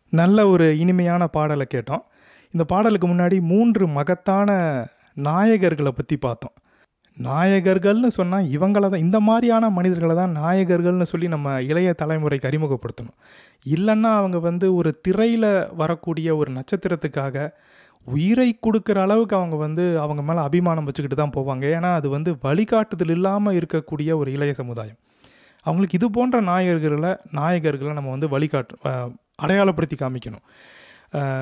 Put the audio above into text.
நல்ல ஒரு இனிமையான பாடலை கேட்டோம் இந்த பாடலுக்கு முன்னாடி மூன்று மகத்தான நாயகர்களை பற்றி பார்த்தோம் நாயகர்கள்னு சொன்னால் இவங்கள தான் இந்த மாதிரியான மனிதர்களை தான் நாயகர்கள்னு சொல்லி நம்ம இளைய தலைமுறைக்கு அறிமுகப்படுத்தணும் இல்லைன்னா அவங்க வந்து ஒரு திரையில் வரக்கூடிய ஒரு நட்சத்திரத்துக்காக உயிரை கொடுக்குற அளவுக்கு அவங்க வந்து அவங்க மேலே அபிமானம் வச்சுக்கிட்டு தான் போவாங்க ஏன்னா அது வந்து வழிகாட்டுதல் இல்லாமல் இருக்கக்கூடிய ஒரு இளைய சமுதாயம் அவங்களுக்கு இது போன்ற நாயகர்களை நாயகர்களை நம்ம வந்து வழிகாட்டு அஹ், அடையாளப்படுத்தி காமிக்கணும் அஹ்,